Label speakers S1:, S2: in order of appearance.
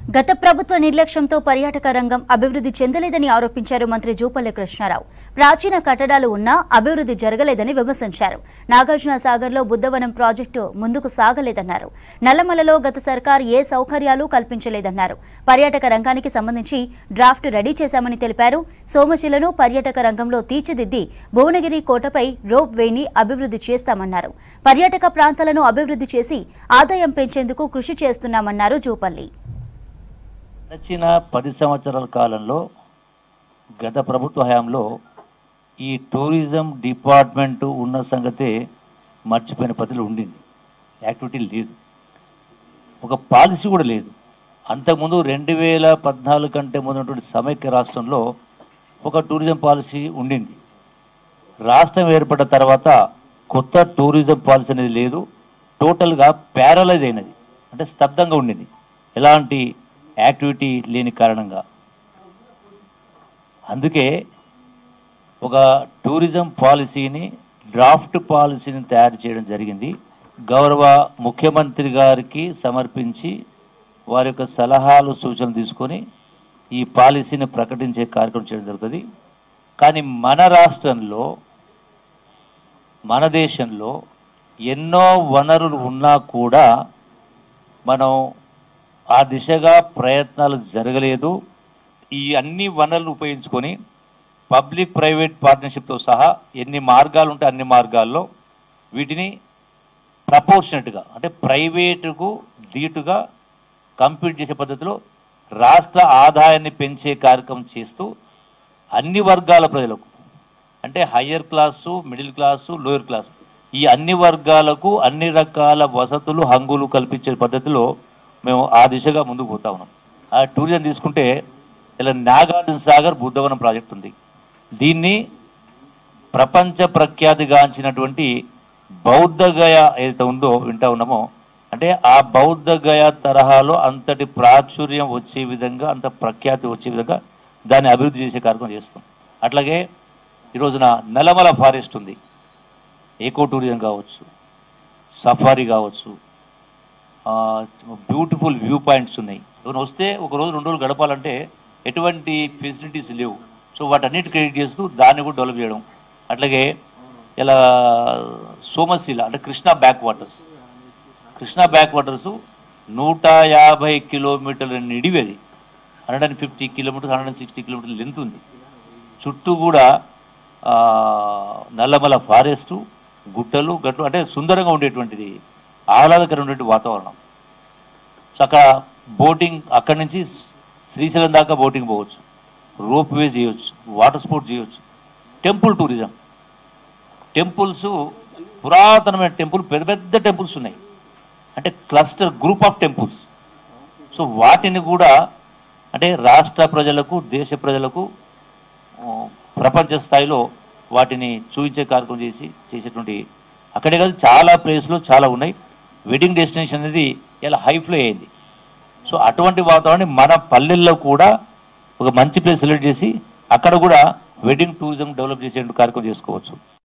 S1: గత ప్రభుత్వ నిర్లక్ష్యంతో పర్యాటక రంగం అభివృద్ధి చెందలేదని ఆరోపించారు మంత్రి జూపల్లి కృష్ణారావు ప్రాచీన కట్టడాలు ఉన్నా అభివృద్ధి జరగలేదని విమర్శించారు నాగార్జున సాగర్లో బుద్ధవనం ప్రాజెక్టు ముందుకు సాగలేదన్నారు నల్లమలలో గత సర్కార్ ఏ సౌకర్యాలు కల్పించలేదన్నారు పర్యాటక రంగానికి సంబంధించి డ్రాఫ్ట్ రెడీ చేశామని తెలిపారు సోమశిలను పర్యాటక రంగంలో తీర్చిదిద్ది భువనగిరి కోటపై రోప్ వేని అభివృద్ధి చేస్తామన్నారు పర్యాటక ప్రాంతాలను అభివృద్ధి చేసి ఆదాయం పెంచేందుకు కృషి చేస్తున్నామన్నారు జూపల్లి
S2: గడిచిన పది సంవత్సరాల కాలంలో గత ప్రభుత్వ హయాంలో ఈ టూరిజం డిపార్ట్మెంట్ ఉన్న సంగతే మర్చిపోయిన పద్ధతిలో ఉండింది యాక్టివిటీ లేదు ఒక పాలసీ కూడా లేదు అంతకుముందు రెండు వేల పద్నాలుగు కంటే ముందు ఉన్నటువంటి సమైక్య రాష్ట్రంలో ఒక టూరిజం పాలసీ ఉండింది రాష్ట్రం ఏర్పడ్డ తర్వాత కొత్త టూరిజం పాలసీ అనేది లేదు టోటల్గా ప్యారలైజ్ అయినది అంటే స్తబ్దంగా ఉండింది ఎలాంటి యాక్టివిటీ లేని కారణంగా అందుకే ఒక టూరిజం పాలసీని డ్రాఫ్ట్ పాలసీని తయారు చేయడం జరిగింది గౌరవ ముఖ్యమంత్రి గారికి సమర్పించి వారి యొక్క సలహాలు సూచనలు తీసుకొని ఈ పాలసీని ప్రకటించే కార్యక్రమం చేయడం జరుగుతుంది కానీ మన రాష్ట్రంలో మన దేశంలో ఎన్నో వనరులు ఉన్నా కూడా మనం ఆ దిశగా ప్రయత్నాలు జరగలేదు ఈ అన్ని వనరులు ఉపయోగించుకొని పబ్లిక్ ప్రైవేట్ పార్ట్నర్షిప్తో సహా ఎన్ని మార్గాలు ఉంటే అన్ని మార్గాల్లో వీటిని ప్రపోర్షనట్గా అంటే ప్రైవేటుకు ధీటుగా కంపీట్ చేసే పద్ధతిలో రాష్ట్ర ఆదాయాన్ని పెంచే కార్యక్రమం చేస్తూ అన్ని వర్గాల ప్రజలకు అంటే higher class middle class lower class ఈ అన్ని వర్గాలకు అన్ని రకాల వసతులు హంగులు కల్పించే పద్ధతిలో మేము ఆ దిశగా ముందుకు పోతా ఉన్నాం ఆ టూరిజం తీసుకుంటే ఇలా నాగార్జున సాగర్ బుద్ధవనం ప్రాజెక్ట్ ఉంది దీన్ని ప్రపంచ ప్రఖ్యాతిగాంచినటువంటి బౌద్ధ గయ ఏదైతే ఉందో వింటా ఉన్నామో అంటే ఆ బౌద్ధ గయ తరహాలో అంతటి ప్రాచుర్యం వచ్చే విధంగా అంత ప్రఖ్యాతి వచ్చే విధంగా దాన్ని అభివృద్ధి చేసే కార్యక్రమం చేస్తాం అట్లాగే ఈ రోజున నల్లమల ఫారెస్ట్ ఉంది ఏకో టూరిజం కావచ్చు సఫారీ కావచ్చు బ్యూటిఫుల్ వ్యూ పాయింట్స్ ఉన్నాయి ఎవరైనా వస్తే ఒక రోజు రెండు రోజులు గడపాలంటే ఎటువంటి ఫెసిలిటీస్ లేవు సో వాటన్నిటి క్రియేట్ చేస్తూ దాన్ని కూడా డెవలప్ చేయడం అట్లాగే ఇలా సోమశిల అంటే Krishna back waters Krishna back waters నూట యాభై కిలోమీటర్ల నిడివి అది hundred and fifty kilometres hundred and sixty కిలోమీటర్ల లెంత్ ఉంది చుట్టూ కూడా ఆ, నల్లమల ఫారెస్టు గుట్టలు గట్లు అంటే సుందరంగా ఉండేటువంటిది ఆహ్లాదకరమైనటువంటి వాతావరణం సో అక్కడ బోటింగ్ అక్కడి నుంచి శ్రీశైలం దాకా బోటింగ్ పోవచ్చు రోప్ వే చేయొచ్చు వాటర్ స్పోర్ట్ చేయొచ్చు టెంపుల్ టూరిజం టెంపుల్స్ పురాతనమైన టెంపుల్ పెద్ద పెద్ద టెంపుల్స్ ఉన్నాయి అంటే cluster group of temples so వాటిని కూడా అంటే రాష్ట్ర ప్రజలకు దేశ ప్రజలకు ఆ, ప్రపంచ స్థాయిలో వాటిని చూపించే కార్యక్రమం చేసి చేసేటువంటి అక్కడే కాదు చాలా ప్లేస్లు చాలా ఉన్నాయి వెడ్డింగ్ డెస్టినేషన్ అనేది ఇలా హై ఫ్లై అయింది సో అటువంటి వాతావరణం మన పల్లెల్లో కూడా ఒక మంచి ప్లేస్ సెలెక్ట్ చేసి అక్కడ కూడా వెడ్డింగ్ టూరిజం డెవలప్ చేసే కార్యక్రమం చేసుకోవచ్చు